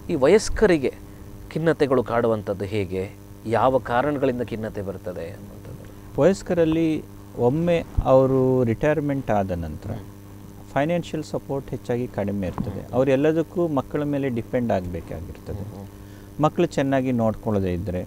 ಈ ವಯಸ್ಕರಿಗೆ ಖಿನ್ನತೆಗಳು ಕಾಡುವಂಥದ್ದು ಹೇಗೆ ಯಾವ ಕಾರಣಗಳಿಂದ ಖಿನ್ನತೆ ಬರ್ತದೆ ಅನ್ನುವಂಥದ್ದು ವಯಸ್ಕರಲ್ಲಿ ಒಮ್ಮೆ ಅವರು ರಿಟೈರ್ಮೆಂಟ್ ಆದ ನಂತರ ಫೈನಾನ್ಷಿಯಲ್ ಸಪೋರ್ಟ್ ಹೆಚ್ಚಾಗಿ ಕಡಿಮೆ ಇರ್ತದೆ ಅವರೆಲ್ಲದಕ್ಕೂ ಮಕ್ಕಳ ಮೇಲೆ ಡಿಪೆಂಡ್ ಆಗಬೇಕಾಗಿರ್ತದೆ ಮಕ್ಕಳು ಚೆನ್ನಾಗಿ ನೋಡ್ಕೊಳ್ಳೋದೇ ಇದ್ದರೆ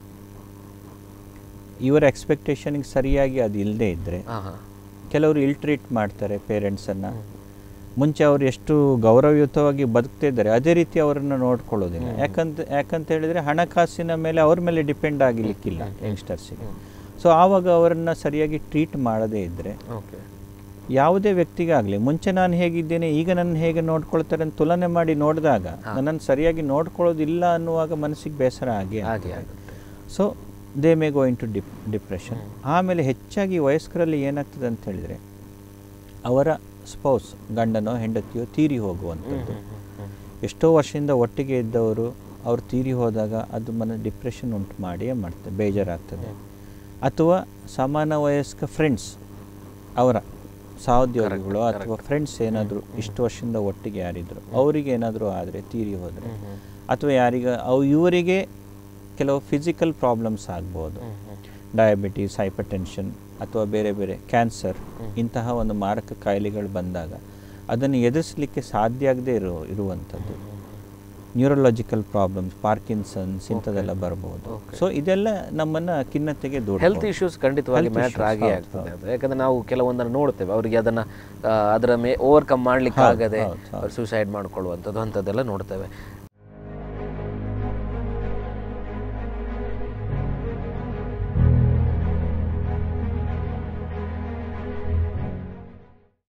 ಇವರ ಎಕ್ಸ್ಪೆಕ್ಟೇಷನಿಗೆ ಸರಿಯಾಗಿ ಅದು ಇಲ್ಲದೇ ಇದ್ದರೆ ಹಾಂ ಹಾಂ ಕೆಲವರು ಇಲ್ ಟ್ರೀಟ್ ಮಾಡ್ತಾರೆ ಪೇರೆಂಟ್ಸನ್ನು ಮುಂಚೆ ಅವರು ಎಷ್ಟು ಗೌರವಯುತವಾಗಿ ಬದುಕ್ತಾ ಇದ್ದಾರೆ ಅದೇ ರೀತಿ ಅವರನ್ನು ನೋಡ್ಕೊಳ್ಳೋದಿಲ್ಲ ಯಾಕಂತ ಯಾಕಂತ ಹೇಳಿದರೆ ಹಣಕಾಸಿನ ಮೇಲೆ ಅವ್ರ ಮೇಲೆ ಡಿಪೆಂಡ್ ಆಗಲಿಕ್ಕಿಲ್ಲ ಯಂಗ್ಸ್ಟರ್ಸಿಗೆ ಸೊ ಆವಾಗ ಅವರನ್ನು ಸರಿಯಾಗಿ ಟ್ರೀಟ್ ಮಾಡದೇ ಇದ್ದರೆ ಓಕೆ ಯಾವುದೇ ವ್ಯಕ್ತಿಗಾಗಲಿ ಮುಂಚೆ ನಾನು ಹೇಗಿದ್ದೇನೆ ಈಗ ನನ್ನ ಹೇಗೆ ನೋಡ್ಕೊಳ್ತಾರೆ ಅಂತ ತುಲನೆ ಮಾಡಿ ನೋಡಿದಾಗ ನನ್ನನ್ನು ಸರಿಯಾಗಿ ನೋಡ್ಕೊಳ್ಳೋದಿಲ್ಲ ಅನ್ನುವಾಗ ಮನಸ್ಸಿಗೆ ಬೇಸರ ಆಗೇ ಹಾಗೆ ಆಗ್ತದೆ. ಆಗುತ್ತೆ so they may go into dip depression ಆಮೇಲೆ ಹೆಚ್ಚಾಗಿ ವಯಸ್ಕರಲ್ಲಿ ಏನಾಗ್ತದೆ ಅಂತ ಹೇಳಿದರೆ ಅವರ ಸ್ಪೌಸ್ ಗಂಡನೋ ಹೆಂಡತಿಯೋ ತೀರಿ ಹೋಗುವಂಥದ್ದು ಎಷ್ಟೋ ವರ್ಷದಿಂದ ಒಟ್ಟಿಗೆ ಇದ್ದವರು ಅವ್ರು ತೀರಿ ಹೋದಾಗ ಅದು ಮನ ಡಿಪ್ರೆಷನ್ ಉಂಟು ಮಾಡಿಯೇ ಮಾಡ್ತದೆ ಬೇಜಾರಾಗ್ತದೆ ಅಥವಾ ಸಮಾನ ವಯಸ್ಕ ಫ್ರೆಂಡ್ಸ್ ಅವರ ಸಹೋದ್ಯೋಗಿಗಳು ಅಥವಾ ಫ್ರೆಂಡ್ಸ್ ಏನಾದರೂ ಇಷ್ಟು ವರ್ಷದಿಂದ ಒಟ್ಟಿಗೆ ಯಾರಿದ್ರು ಅವರಿಗೆ ಏನಾದರೂ ಆದರೆ ತೀರಿ ಹೋದರೆ ಅಥವಾ ಯಾರಿಗ ಅವು ಇವರಿಗೆ ಕೆಲವು ಫಿಸಿಕಲ್ ಪ್ರಾಬ್ಲಮ್ಸ್ ಆಗ್ಬೋದು ಡಯಾಬಿಟೀಸ್ ಹೈಪರ್ ಟೆನ್ಷನ್ ಅಥವಾ ಬೇರೆ ಬೇರೆ ಕ್ಯಾನ್ಸರ್ ಇಂತಹ ಒಂದು ಮಾರಕ ಕಾಯಿಲೆಗಳು ಬಂದಾಗ ಅದನ್ನು ಎದುರಿಸಲಿಕ್ಕೆ ಸಾಧ್ಯ ಆಗದೆ ಇರೋ ಇರುವಂಥದ್ದು ನ್ಯೂರಲಾಜಿಕಲ್ ಪ್ರಾಬ್ಲಮ್ಸ್ ಪಾರ್ಕಿನ್ಸನ್ಸ್ ಇಂಥದ್ದೆಲ್ಲ ಬರ್ಬೋದು ಸೊ ಇದೆಲ್ಲ ನಮ್ಮನ್ನು ಖಿನ್ನತೆಗೆ ದೂರ ಹೆಲ್ತ್ ಇಶ್ಯೂಸ್ ಖಂಡಿತವಾಗಿ Health ಮ್ಯಾಟ್ರ್ issues, ಆಗೇ ಹೌದು, ಆಗ್ತದೆ ಅದು ಯಾಕಂದ್ರೆ ನಾವು ಕೆಲವೊಂದನ್ನು ನೋಡ್ತೇವೆ ಅವರಿಗೆ ಅದನ್ನ ಆ, ಅದರ ಮೇ ಓವರ್ಕಮ್ ಮಾಡ್ಲಿಕ್ಕೆ ಆಗದೆ ಹೌದು, ಸೂಸೈಡ್ ಮಾಡ್ಕೊಳ್ಳುವಂಥದ್ದು ಅಂಥದ್ದೆಲ್ಲ ನೋಡ್ತೇವೆ